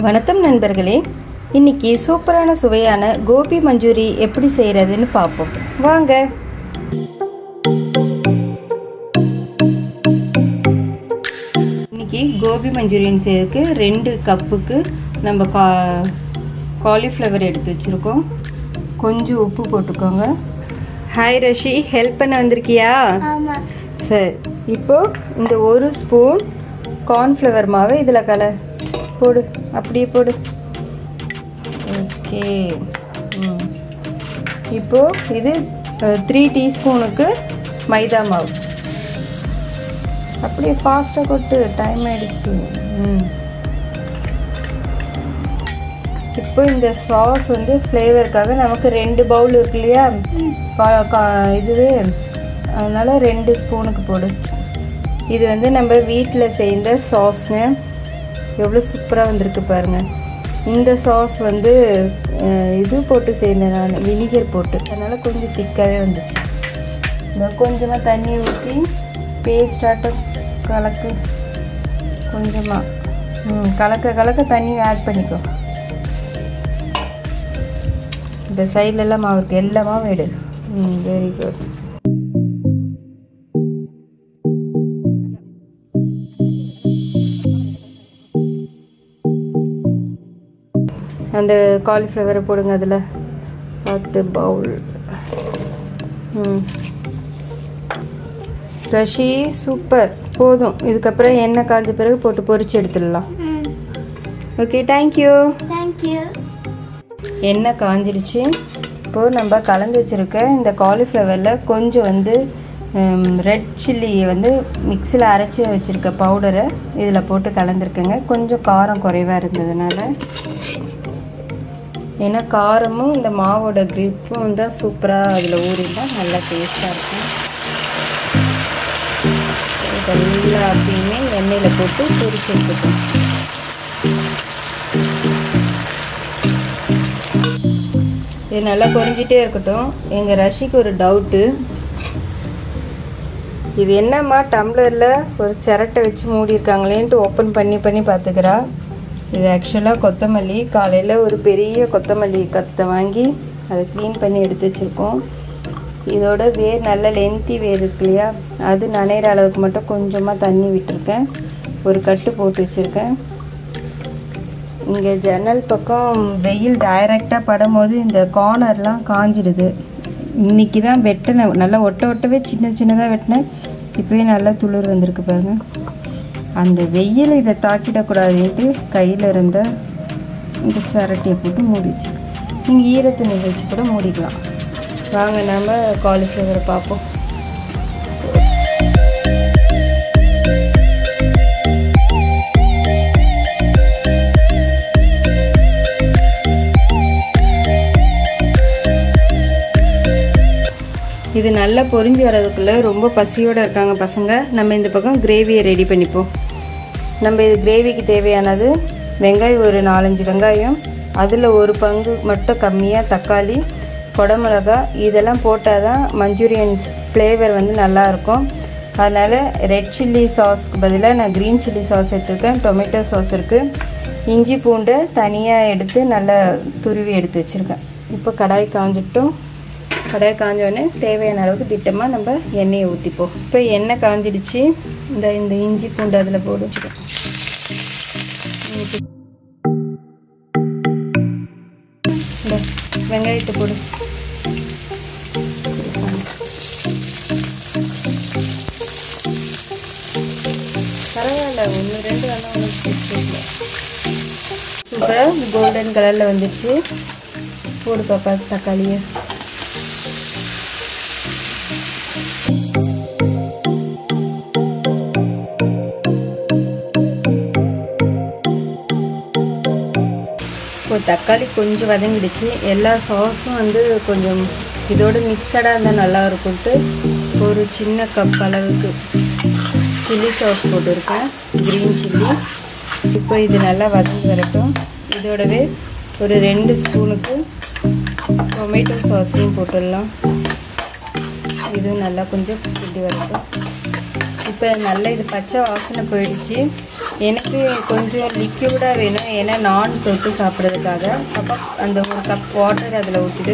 வணக்கம் நண்பர்களே இன்னைக்கு சூப்பரான சுவையான கோபி மஞ்சூரி எப்படி செய்யறதுன்னு பார்ப்போம் வாங்க இன்னைக்கு கோபி மஞ்சூரியன் செய்யறதுக்கு ரெண்டு கப்புக்கு நம்ம கா காலிஃப்ளவர் எடுத்து வச்சுருக்கோம் கொஞ்சம் உப்பு போட்டுக்கோங்க ஹாய் ரஷி ஹெல்ப் பண்ண வந்திருக்கியா ஆமா சரி இப்போ இந்த ஒரு ஸ்பூன் கார்ன்ஃப்ளவர் மாவை இதில் கல போடு அப்படியே போடு ஓகே ம் இப்போ இது த்ரீ டீஸ்பூனுக்கு மைதா மாவு அப்படியே ஃபாஸ்ட்டாக கொட்டு டைம் ஆயிடுச்சு ம் இப்போ இந்த சாஸ் வந்து ஃப்ளேவருக்காக நமக்கு ரெண்டு பவுல் இருக்கு இல்லையா கா- கா- இதுவே அதனால ரெண்டு ஸ்பூனுக்கு போடு இது வந்து நம்ம வீட்டில் செய்த சாஸ்ங்க எவ்வளோ சூப்பராக வந்திருக்கு பாருங்க இந்த சாஸ் வந்து அஹ், இது போட்டு செய்தேன் நான் வினிகர் போட்டு அதனால் கொஞ்சம் திக்காகவே வந்துச்சு இந்த கொஞ்சமாக தண்ணி ஊற்றி பேஸ்டாட்டம் கலக்கு கொஞ்சமாக ம் கலக்க கலக்க தண்ணி ஆட் பண்ணிக்கோ இந்த சைட்லலாம் மாவு இருக்கு எல்லா மாவும் எடு ம் வெரி குட் அந்த காலிஃப்ளவரை போடுங்க அதில் பத்து பவுல் ம் ரஷி சூப்பர் போதும் இதுக்கப்புறம் எண்ணெய் காஞ்ச பிறகு போட்டு பொரிச்சு எடுத்துடலாம் ம் ஓகே தேங்க்யூ தேங்க்யூ எண்ணெய் காஞ்சிடுச்சு இப்போது நம்ம கலந்து வச்சுருக்க இந்த காலிஃப்ளவரில் கொஞ்சம் வந்து ரெட் சில்லி வந்து மிக்சியில் அரைச்சி வச்சுருக்க பவுடரை இதில் போட்டு கலந்துருக்கேங்க கொஞ்சம் காரம் குறைவாக இருந்ததுனால ஏன்னா காரமும் இந்த மாவோட கிரிப்பும் தான் சூப்பராக அதில் ஊறிதான் நல்லா டேஸ்ட்டாக இருக்கும் இது எல்லாத்தையுமே எண்ணெயில் போட்டு பொரிச்சு எடுத்துக்கணும் இது நல்லா பொரிஞ்சிட்டே இருக்கட்டும் எங்கள் ரஷிக்கு ஒரு டவுட்டு இது என்னம்மா டம்ளரில் ஒரு சிரட்டை வச்சு மூடியிருக்காங்களேன்ட்டு ஓப்பன் பண்ணி பண்ணி பார்த்துக்கிறா இது ஆக்சுவலாக கொத்தமல்லி காலையில் ஒரு பெரிய கொத்தமல்லி கத்தை வாங்கி அதை க்ளீன் பண்ணி எடுத்து வச்சுருக்கோம் இதோட வேர் நல்ல லென்த்தி வேர் இருக்கு இல்லையா அது நனைகிற அளவுக்கு மட்டும் கொஞ்சமாக தண்ணி விட்டுருக்கேன் ஒரு கட்டு போட்டு வச்சுருக்கேன் இங்கே ஜன்னல் பக்கம் வெயில் டைரெக்டாக படும்போது இந்த கார்னர்லாம் காஞ்சிடுது இன்னைக்கு தான் வெட்டினேன் நல்லா ஒட்ட ஒட்டவே சின்ன சின்னதாக வெட்டினேன் இப்போயே நல்லா துளிர் வந்திருக்கு பாருங்க அந்த வெயில் இதை தாக்கிடக்கூடாதுன்ட்டு கையில் இருந்த இந்த சரட்டியை போட்டு மூடி வச்சுருக்கேன் நீங்கள் ஈரத்துணி வச்சு கூட மூடிக்கலாம் வாங்க நம்ம காலிஃப்ளவரை பார்ப்போம் இது நல்லா பொரிஞ்சு வர்றதுக்குள்ளே ரொம்ப பசியோடு இருக்காங்க பசங்க நம்ம இந்த பக்கம் கிரேவியை ரெடி பண்ணிப்போம் நம்ம இது கிரேவிக்கு தேவையானது வெங்காயம் ஒரு நாலஞ்சு வெங்காயம் அதில் ஒரு பங்கு மட்டும் கம்மியாக தக்காளி குடமிளகா இதெல்லாம் போட்டால் தான் மஞ்சூரியன் ஃப்ளேவர் வந்து நல்லாயிருக்கும் அதனால் ரெட் சில்லி சாஸ்க்கு பதிலாக நான் க்ரீன் சில்லி சாஸ் எடுத்துருக்கேன் டொமேட்டோ சாஸ் இருக்குது இஞ்சி பூண்டை தனியாக எடுத்து நல்லா துருவி எடுத்து வச்சுருக்கேன் இப்போ கடாய் காஞ்சிட்டோம் கடாய் காஞ்சோடனே தேவையான அளவுக்கு திட்டமாக நம்ம எண்ணெயை ஊற்றிப்போம் இப்போ எண்ணெய் காஞ்சிடுச்சு இந்த இந்த இஞ்சி பூண்டு அதில் போட்டு வச்சுக்கோ ஊத்தி. இந்த வெங்காயத்தை போடு பரவாயில்ல ஒன்று ரெண்டு வேணா ஒன்றும் பிரச்சனை இல்லை சூப்பராக கோல்டன் கலரில் வந்துடுச்சு போடு பாப்பா தக்காளியை இப்போ தக்காளி கொஞ்சம் வதங்கிடுச்சு எல்லா சாஸும் வந்து கொஞ்சம் இதோட மிக்சடாக இருந்தால் நல்லா இருக்கும்ட்டு ஒரு சின்ன கப் அளவுக்கு சில்லி சாஸ் போட்டிருக்கேன் க்ரீன் சில்லி இப்போ இது நல்லா வதங்கி வரட்டும் இதோடவே ஒரு ரெண்டு ஸ்பூனுக்கு டொமேட்டோ சாஸையும் போட்டுடலாம் இதுவும் நல்லா கொஞ்சம் கிண்டி வரட்டும் இப்போ நல்லா இது பச்சை வாசனை போயிடுச்சு எனக்கு கொஞ்சம் லிக்யூடாக வேணும் ஏன்னா நான் தொட்டு சாப்பிட்றதுக்காக அப்போ அந்த ஒரு கப் வாட்டர் அதில் ஊற்றிட்டு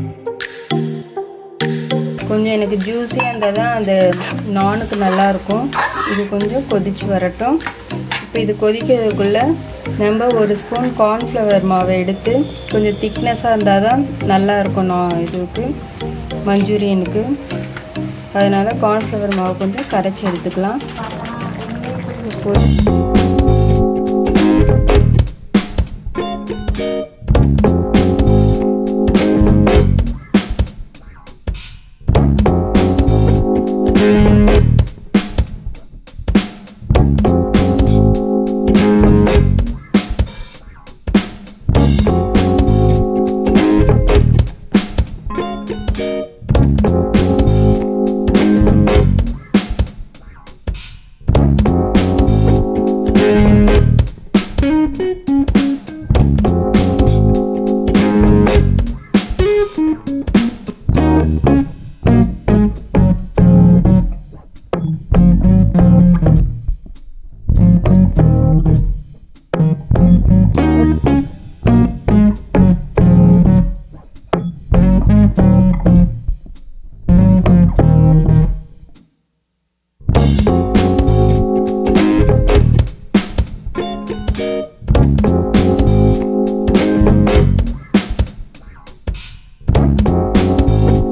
கொஞ்சம் எனக்கு ஜூஸியாக இருந்தால் தான் அந்த நானுக்கு நல்லாயிருக்கும் இது கொஞ்சம் கொதித்து வரட்டும் இப்போ இது கொதிக்கிறதுக்குள்ளே நம்ம ஒரு ஸ்பூன் கார்ன்ஃப்ளவர் மாவை எடுத்து கொஞ்சம் திக்னஸாக இருந்தால் தான் நல்லா இருக்கும் நான் இதுக்கு மஞ்சூரியனுக்கு அதனால் கார்ன்ஃப்ளவர் மாவு கொஞ்சம் கரைச்சி எடுத்துக்கலாம் இப்போ